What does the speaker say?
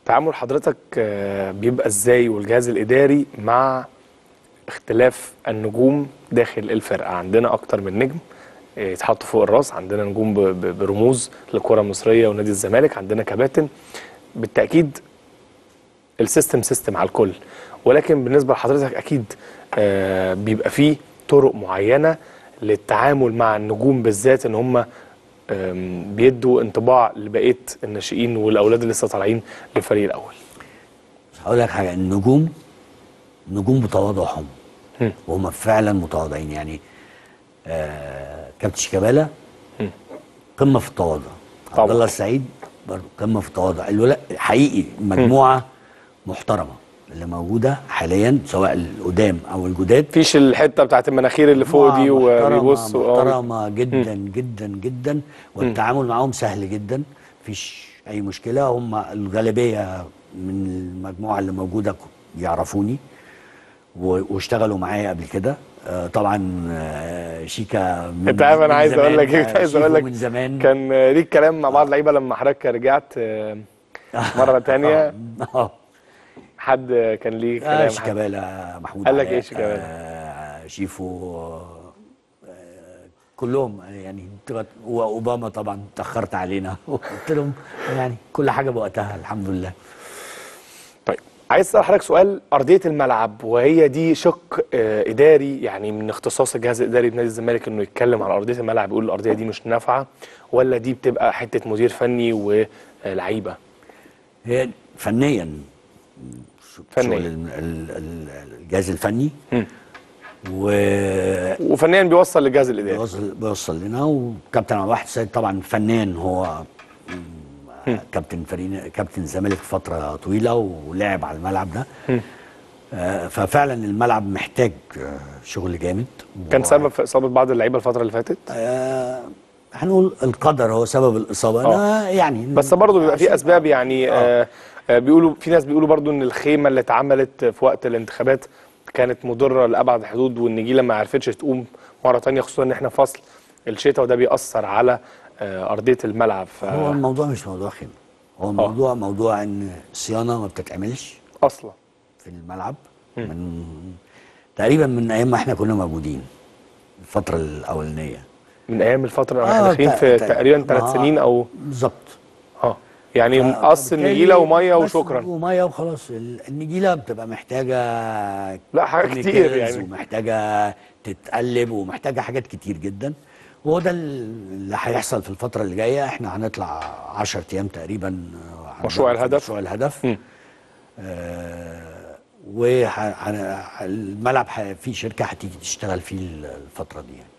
تعامل حضرتك آه، بيبقى ازاي والجهاز الاداري مع اختلاف النجوم داخل الفرقه عندنا اكتر من نجم آه، يتحطوا فوق الراس عندنا نجوم ب- ب- برموز للكره المصريه ونادي الزمالك عندنا كباتن بالتاكيد السيستم سيستم على الكل ولكن بالنسبه لحضرتك اكيد آه، بيبقى فيه طرق معينه للتعامل مع النجوم بالذات ان هم آم، بيدوا انطباع لبقيه الناشئين والاولاد اللي لسه طالعين للفريق الاول هقول لك حاجه النجوم نجوم بتواضعهم هم. وهم فعلا متواضعين يعني آه كابتن شيكابالا هم. قمه في التواضع طبعا. عبد الله السعيد برضه قمه في التواضع الولا حقيقي مجموعه محترمه اللي موجوده حاليا سواء القدام او الجداد مفيش الحته بتاعت المناخير اللي فوق دي محترمة- وبيبصوا آه. محترمه جدا جدا جدا والتعامل معاهم سهل جدا مفيش اي مشكله هم الغالبيه من المجموعه اللي موجوده ك- يعرفوني و- واشتغلوا معايا قبل كده آه، طبعا آه، شيكا من انت عارف من انا عايز زمان، اقول لك ايه آه، كنت عايز شيفو اقول لك من زمان كان آه، ليك كلام مع بعض اللعيبه لما حضرتك رجعت آه، مره تانية اه حد آه، كان ليه آه كلام حد- شيكابالا محمود قال لك علاء، إيه شيكابالا؟ آه شيفو آه كلهم يعني تغ- واوباما طبعا تاخرت علينا قلت لهم يعني كل حاجه بوقتها الحمد لله طيب عايز اسال حضرتك سؤال ارضيه الملعب وهي دي شق آه، اداري يعني من اختصاص الجهاز الاداري بنادي الزمالك انه يتكلم على ارضيه الملعب يقول الارضيه دي مش نافعه ولا دي بتبقى حته مدير فني ولعيبه هي فنيا ش- فنياً. شغل ال- ال- ال- الجهاز الفني مم. وبيوصل وفنيا بيوصل للجهاز الاداري بيوصل لنا وكابتن عبد الواحد السيد طبعا فنان هو مم، كابتن فريق كابتن الزمالك فتره طويله ولعب على الملعب ده آه، ففعلا الملعب محتاج آه، شغل جامد كان و- سبب في اصابه بعض اللعيبه الفتره اللي فاتت آه، هنقول القدر هو سبب الاصابه انا يعني بس برضه بيبقى في عشان- اسباب يعني آه آه بيقولوا في ناس بيقولوا برضه ان الخيمه اللي اتعملت في وقت الانتخابات كانت مضره لابعد الحدود والنجيله ما عرفتش تقوم مره تانية خصوصا ان احنا في فصل الشتاء وده بيأثر على آه ارضيه الملعب ف هو الموضوع مش موضوع خيمه هو الموضوع موضوع ان الصيانه ما بتتعملش اصلا في الملعب من تقريبا من ايام ما احنا كنا موجودين الفتره الاولانيه من ايام الفتره آه، احنا داخلين تا- في تا- تقريبا ثلاث آه، سنين او بالظبط اه يعني ف- قص فبالتالي النجيله وميه بس وشكرا وميه وخلاص ال- النجيله بتبقى محتاجه لا، حاجات chemicals كتير يعني. ومحتاجه تتقلب ومحتاجه حاجات كتير جدا وهو ده اللي هيحصل في الفتره اللي جايه احنا هنطلع 10 ايام تقريبا آه، عندنا مشروع في الهدف. مشروع الهدف مم. آه والملعب في شركه هتيجي تشتغل فيه الفتره دي يعني